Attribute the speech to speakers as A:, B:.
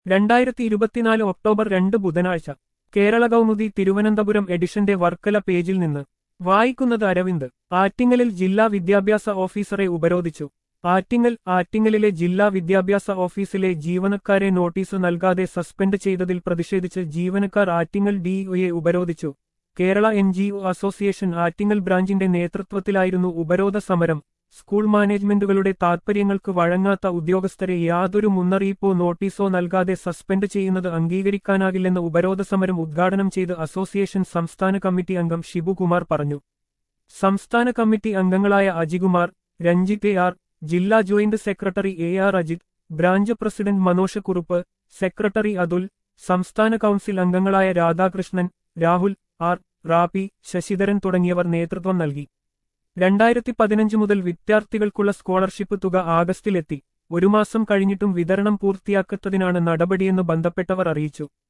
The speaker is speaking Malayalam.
A: രണ്ടായിരത്തി ഇരുപത്തിനാല് ഒക്ടോബർ രണ്ട് ബുധനാഴ്ച കേരള കൗമുദി തിരുവനന്തപുരം എഡിഷന്റെ വർക്കല പേജിൽ നിന്ന് വായിക്കുന്നത് അരവിന്ദ് ആറ്റിങ്ങലിൽ ജില്ലാ വിദ്യാഭ്യാസ ഓഫീസറെ ഉപരോധിച്ചു ആറ്റിങ്ങൽ ആറ്റിങ്ങലിലെ ജില്ലാ വിദ്യാഭ്യാസ ഓഫീസിലെ ജീവനക്കാരെ നോട്ടീസ് നൽകാതെ സസ്പെൻഡ് ചെയ്തതിൽ പ്രതിഷേധിച്ച് ജീവനക്കാർ ആറ്റിങ്ങൽ ഡിഇഒയെ ഉപരോധിച്ചു കേരള എൻ അസോസിയേഷൻ ആറ്റിങ്ങൽ ബ്രാഞ്ചിന്റെ നേതൃത്വത്തിലായിരുന്നു ഉപരോധ സമരം സ്കൂൾ മാനേജ്മെന്റുകളുടെ താൽപര്യങ്ങൾക്ക് വഴങ്ങാത്ത ഉദ്യോഗസ്ഥരെ യാതൊരു മുന്നറിയിപ്പോ നോട്ടീസോ നൽകാതെ സസ്പെൻഡ് ചെയ്യുന്നത് അംഗീകരിക്കാനാകില്ലെന്ന് ഉപരോധ സമരം ഉദ്ഘാടനം ചെയ്ത് അസോസിയേഷൻ സംസ്ഥാന കമ്മിറ്റി അംഗം ഷിബുകുമാർ പറഞ്ഞു സംസ്ഥാന കമ്മിറ്റി അംഗങ്ങളായ അജികുമാർ രഞ്ജിത്ത് എ ആർ ജില്ലാ joint secretary A R Ajith branch president Manosh Kurup secretary Athul സംസ്ഥാന കൗൺസിൽ അംഗങ്ങളായ രാധാകൃഷ്ണൻ രാഹുൽ ആർ റാപ്പി ശശിധരൻ തുടങ്ങിയവർ നേതൃത്വം നൽകി രണ്ടായിരത്തി പതിനഞ്ച് മുതൽ വിദ്യാർത്ഥികൾക്കുള്ള സ്കോളർഷിപ്പ് തുക ആഗസ്റ്റിലെത്തി ഒരു മാസം കഴിഞ്ഞിട്ടും വിതരണം പൂർത്തിയാക്കാത്തതിനാണ് നടപടിയെന്ന് ബന്ധപ്പെട്ടവർ അറിയിച്ചു